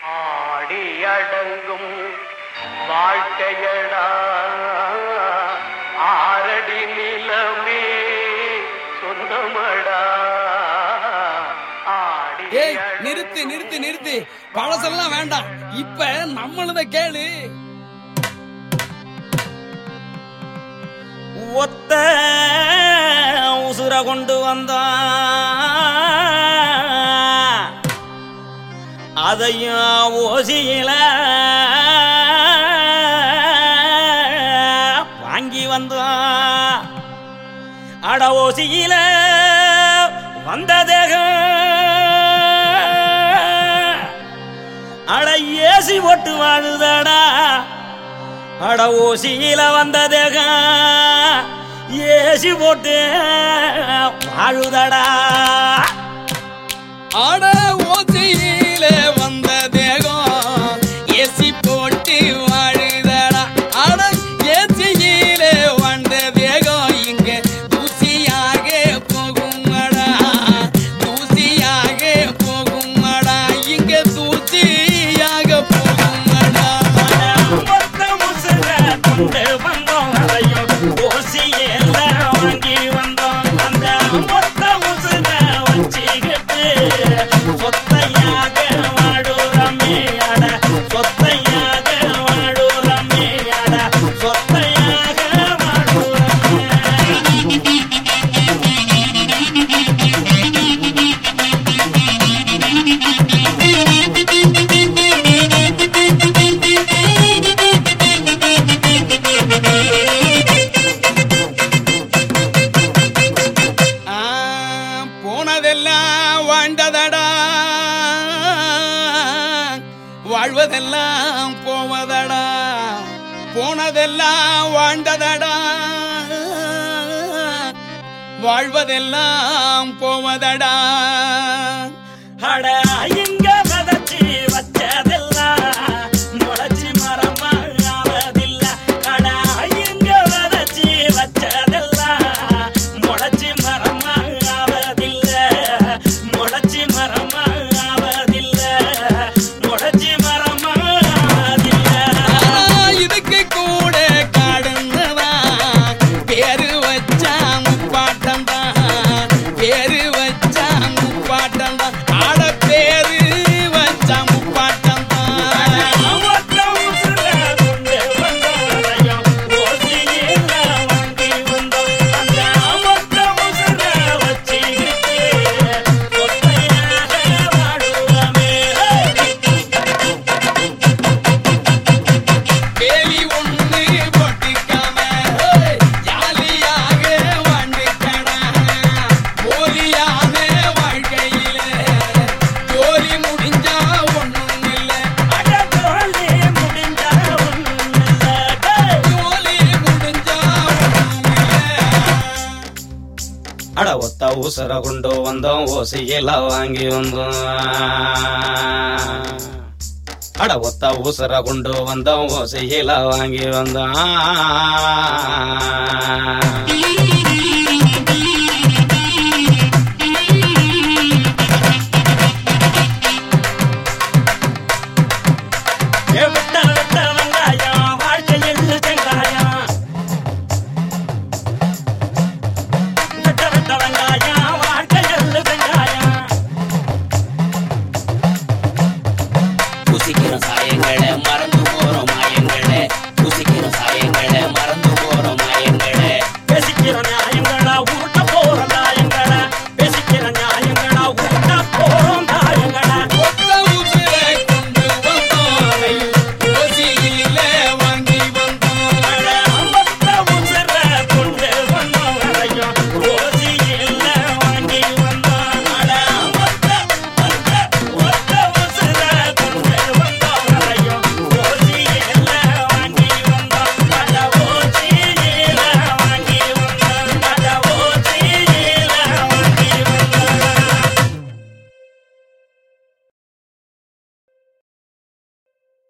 ஆடி அடங்கும் வாழ்க்கையடா ஆரடி நிலமே சொந்தமடா ஆடி ஏய் நிறுத்து நிறுத்து நிறுத்து பழசெல்லாம் வேண்டாம் இப்ப நம்மளத கேளு ஒத்த உசுர கொண்டு வந்தான் அதையும் ஓசியில வாங்கி வந்தான் அட ஓசியில வந்த தேகம் அட ஏசி போட்டு வாழுதடா அட ஓசியில வந்த தேகம் ஏசி போட்டு வாழுதடா ஆட ஓசையில வந்த தேகம் ஏசி போட்டு வாழுதடா ஆட ஏசியில வந்த தேகம் இங்க தூசியாக போகுமடா தூசியாக போகுமடா இங்க தூசியாக போகுமடா மொத்த முசுர கொண்டு வந்தோம் அதையும் ஓசியில வாங்கி வந்தோம் அந்த மொத்த முசுர வச்சுக்கிட்டு சொத்தையாக வாடுறமே அட சொத்தையாக வாடுறமே அட சொத்தையாக வாடுறமே ஆ, போனதெல்லாம் வாழ்ந்ததடா வாழ்வதெல்லாம் போவதடா போனதெல்லாம் வாழ்ந்ததடா வாழ்வதெல்லாம் போவதடா அட இங்க விதைச்சு வச்சதெல்லாம் முளைச்சு மரமா ஆவதில்ல அட இங்க விதைச்சு வச்சதெல்லாம் முளைச்சு மரமா ஆவதில்ல முளைச்சு மரமா ஆவதில்ல முளைச்சு மரமா ஆவதில்ல ஆனா இதுக்கு கூட காடுங்கதா பேரு வச்சா முப்பாட்டம் தான் பேரு வச்சா முப்பாட்டம் தான் ஆட பேரு வச்சா முப்பாட்டம் தான் ஒத்த உசுர கொண்டு வந்தோரையும் ஓசியில வாங்கி வந்தோம். அந்த ஒத்த உசுர வச்சுக்கிட்டு சொத்தையாக வாடுவோமே. வேலி ஒண்ணு போட்டுக்காம ஜாலியாக வாழ்ந்துக்கடா போலியான வாழ்க்கையில ஜோலி முடிஞ்சா ஒண்ணும் இல்ல அட தோழி முடிஞ்சா ஒண்ணுமில்ல. டேய். ஜோலி முடிஞ்சா ஒண்ணும் இல்ல அட ஒத்த ஊசர கொண்டு வந்தோம் ஓசையில வாங்கி வந்தோம் அட ஒத்த ஊசர கொண்டு வந்தோம் ஓசையில வாங்கி வந்தோம்